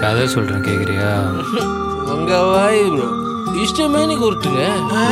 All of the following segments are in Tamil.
கதை சொல்றேன் கேக்குறியா உங்க வாய் ப்ரோ இஷ்டமேனி கொடுத்துங்க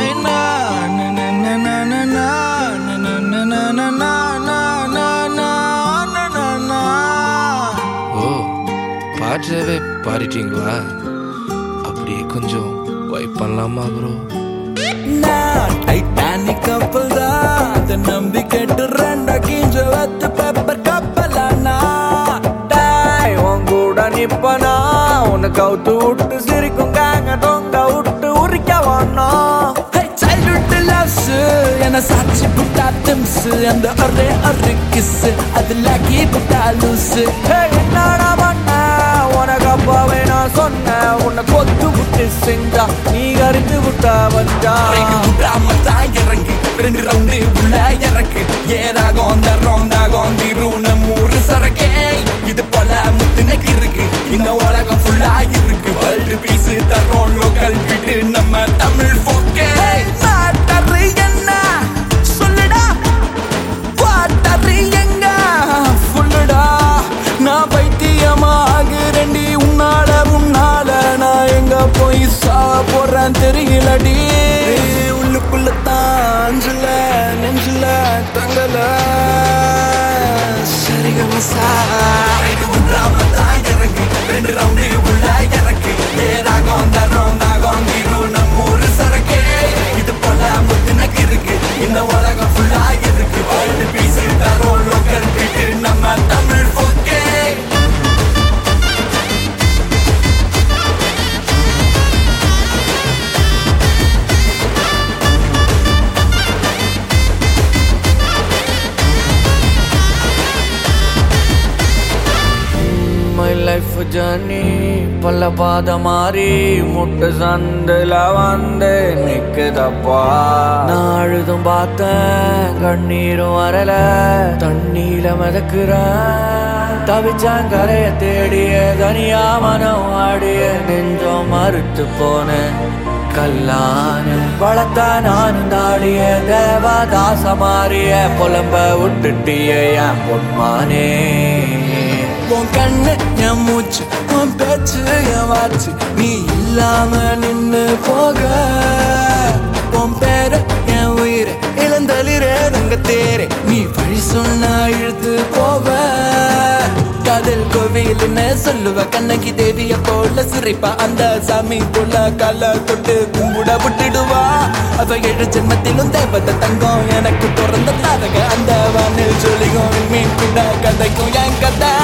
ஓ பாட்டவே பாடிட்டீங்களா அப்படியே கொஞ்சம் வைப் பண்ணலாமா ப்ரோ டைட்டானிக் கப்பல் தான் அதை நம்பி கேட்டு ரெண்டா கீஞ்ச வத்து பேப்பர் கப்பலானா டாய் உன் கூட நிப்பனா உன்னை கவுத்து விட்டு சிரிக்கும் காங்க தொங்க விட்டு உரிக்க வேணாம் சைல்ட்ஹுட் லவ்ஸ் என்ன சாட்சி புட்டா திம்ஸ் அந்த ஒரே ஒரு கிஸ் அதுல கீ புட்டா லூஸ் என்னடா பண்ண உனக்கு அப்பவே நான் சொன்னேன் உன்னை கொத்து விட்டு செஞ்சா நீ கறிந்து விட்டா வந்தா விடாமத்தான் இறங்கி ரெண்டு ரவுண்டு உள்ள இறக்கு ஏதாக அந்த ரவுண்டாக தீரும் மூறு சரக்கே இது போல முத்துனக்கு இருக்கு இந்த உலகம் ஃபுல்லா இருக்கு வேர்ல்டு பீஸ் தரோம் லோக்கல் விட்டு நம்ம தமிழ் போக்கே மாட்டரு என்ன சொல்லுடா பாட்டரு எங்க ஃபுல்லுடா நான் பைத்தியமாகிறேன்டி உன்னால உன்னால நான் எங்க போய் சாவ போறேன் தெரியலடி உள்ளுக்குள்ள தாஞ்சல நெஞ்சில தங்கல சரிகமசா விடாமத்தான் இறங்கி ரெண்டு ரவுண்டு உள்ள இறக்கு ஏதாக அந்த ரவுண்டாக தீரும் மூறு சரக்கே இது போல முத்துனக்கு இருக்கு இந்த உலகம் ஃபுல்லா இருக்கு வேர்ல்டு பீஸ் தரோம் லோக்கல் விட்டு நம்ம தமிழ் போக்கே மை லைஃப் ஜர்னி பல பாத மாறி முட்டு சந்தில வந்து நிக்குதப்பா நான் அழுதும் பார்த்தேன் கண்ணீரும் வரல தண்ணீல மிதக்குறேன் தவிச்சான் கரைய தேடிய தனியா மனம் ஆடிய நெஞ்சம் மறுத்து போனேன் கல்லான வளர்த்தா நான் தாடிய தேவதாச மாறிய புலம்ப விட்டுட்டிய என் பொன்மானே உன் கண்ணு என் மூச்சு உன் பேச்சு என் வாச்சு நீ இல்லாம நின்னு போக உன் பேர என் உயிர் இளந்தளிரே ரங்க தேரே நீ வழி சொன்னா இழுத்து போவ காதல் கோவில்னு சொல்லுவ கண்ணகி தேவிய போல சிரிப்பா அந்த சாமி போல கால தொட்டு கும்பிட விட்டுடுவா அவ ஏழு ஜென்மத்திலும் தேவத தங்கம் எனக்கு பிறந்த தாரக அந்த வானில் ஜொலியும் மீன் கூட கதைக்கும் என் கதை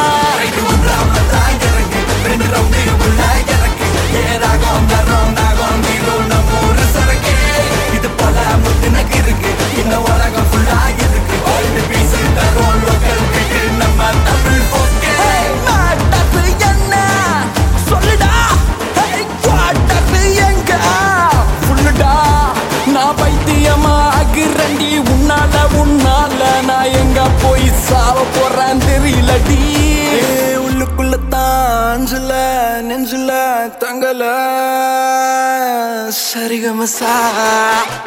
இது போல முத்துனக்கு இருக்கு இந்த உலகம் ஃபுல்லா இருக்கு வேர்ல்டு பீஸ் தரோம் லோக்கல் விட்டு நம்ம தமிழ் போக்கே மாட்டது என்ன சொல்லுடா Hey, குவாட்டது எங்க ஃபுல்லுடா நான் பைத்தியமாகிறேன்டி உன்னால உன்னால நான் எங்க போய் சாவ போறேன் தெரியலடி உள்ளுக்குள்ள தாஞ்சல நெஞ்சில தங்கல சரிகமசா